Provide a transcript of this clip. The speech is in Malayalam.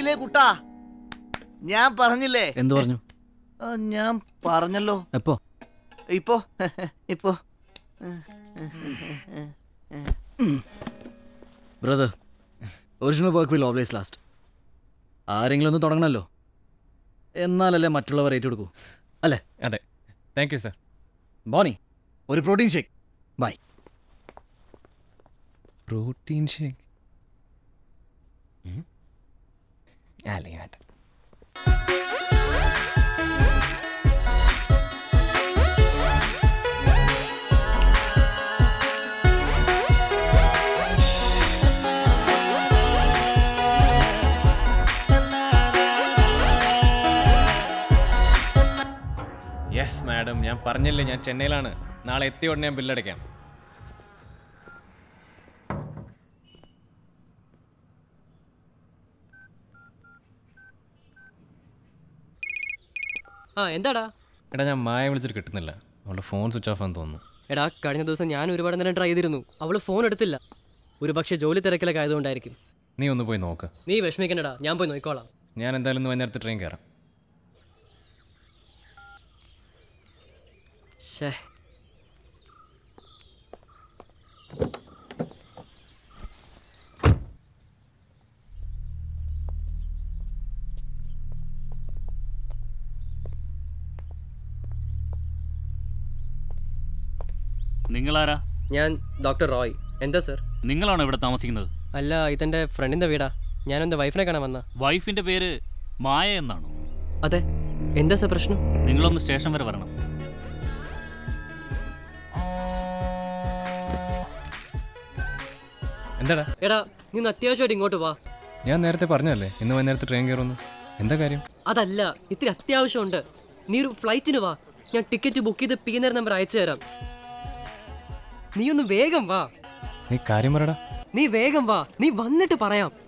പറഞ്ഞില്ലേ കുട്ടാ ഞാൻ പറഞ്ഞില്ലേ എന്തു പറഞ്ഞു ആ, ഞാൻ പറഞ്ഞല്ലോ എപ്പോ ഇപ്പോ ഇപ്പോ brother original work will always last ആരെങ്കിലും ഒന്ന് തുടങ്ങണമല്ലോ എന്നാലല്ലേ മറ്റുള്ളവർ ഏറ്റെടുക്കൂ അല്ലേ അതെ താങ്ക് യു സർ ബോണി ഒരു protein shake buy protein shake അല്ലെങ്കിൽ വേണ്ട യെസ് മാഡം ഞാൻ പറഞ്ഞില്ലേ ഞാൻ ചെന്നൈയിലാണ് നാളെ എത്തിയ ഉടനെ ഞാൻ ബില്ലടയ്ക്കാം ആ എന്താടാ എടാ ഞാൻ മായ വിളിച്ചിട്ട് കിട്ടുന്നില്ല അവളുടെ ഫോൺ സ്വിച്ച് ഓഫ് ആണെന്ന് തോന്നുന്നു എടാ കഴിഞ്ഞ ദിവസം ഞാൻ ഒരുപാട് നേരം ട്രൈ ചെയ്തിരുന്നു അവള് ഫോൺ എടുത്തില്ല ഒരു പക്ഷേ ജോലി തിരക്കിലൊക്കെ ആയതുകൊണ്ടായിരിക്കും നീ ഒന്ന് പോയി നോക്ക് നീ വിഷമിക്കണ്ടടാ ഞാൻ പോയി നോക്കിക്കോളാം ഞാൻ എന്തായാലും ഇന്ന് വൈകുന്നേരത്തെ ട്രെയിൻ കയറാം ശേ നിങ്ങളാരാ ഞാൻ ഡോക്ടർ റോയ് എന്താ സർ നിങ്ങളാണോ ഇവിടെ താമസിക്കുന്നത് അല്ല ഇതെൻ്റെ ഫ്രണ്ടിൻ്റെ വീടാ ഞാൻ എൻ്റെ വൈഫിനെ കാണാൻ വന്ന വൈഫിന്റെ പേര് മായ എന്നാണോ അതെ എന്താ സർ പ്രശ്നം നിങ്ങളൊന്ന് സ്റ്റേഷൻ വരെ വരണം എന്താടാ എടാ നീ ഒന്ന് അത്യാവശ്യമായിട്ട് ഇങ്ങോട്ട് വാ ഞാൻ നേരത്തെ പറഞ്ഞല്ലേ ഇന്ന് വൈകുന്നേരത്തെ ട്രെയിൻ കയറുന്നു എന്താ കാര്യം അതല്ല ഇത്തിരി അത്യാവശ്യമുണ്ട് നീ ഒരു ഫ്ലൈറ്റിന് വാ ഞാൻ ടിക്കറ്റ് ബുക്ക് ചെയ്ത് പി നേരം നമ്പർ അയച്ചു തരാം നീ ഒന്ന് വേഗം വാ നീ കാര്യം പറയടാ നീ വേഗം വാ നീ വന്നിട്ട് പറയാം